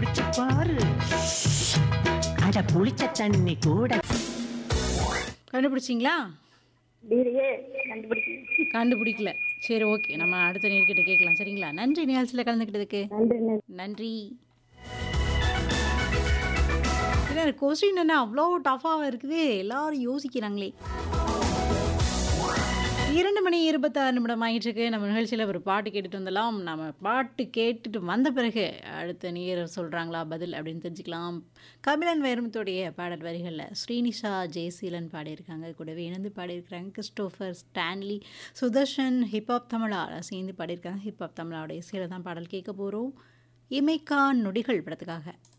குடிச்சு பாரு அட புளிச்ச தண்ணி கூட கண்டுபிடிச்சிங்களா இல்லையே கண்டுபிடிக்கல கண்டுபிடிக்கல சரி ஓகே நம்ம அடுத்த நேர்கிட்ட கேட்கலாம் சரிங்களா நன்றி நிகழ்ச்சியில் கலந்துக்கிட்டதுக்கு நன்றி நன்றி இல்லை கொஸ்டின் என்ன அவ்வளோ டஃபாக இருக்குது எல்லாரும் யோசிக்கிறாங்களே இரண்டு மணி இருபத்தாறு நிமிடம் ஆயிட்டுருக்கு நம்ம நிகழ்ச்சியில் ஒரு பாட்டு கேட்டுட்டு வந்துடலாம் நம்ம பாட்டு கேட்டுட்டு வந்த பிறகு அடுத்த நேர் சொல்கிறாங்களா பதில் அப்படின்னு தெரிஞ்சுக்கலாம் கபிலன் வைரமுத்துடைய பாடல் வரிகளில் ஸ்ரீனிஷா ஜெயசீலன் பாடியிருக்காங்க கூடவே இணைந்து பாடியிருக்கிறாங்க Christopher Stanley Sudharshan hip hop Tamizha சேர்ந்து பாடியிருக்காங்க ஹிப்ஹாப் தமிழாவுடைய இசையில் தான் பாடல் கேட்க போகிறோம் இமைக்கா நொடிகள் படத்துக்காக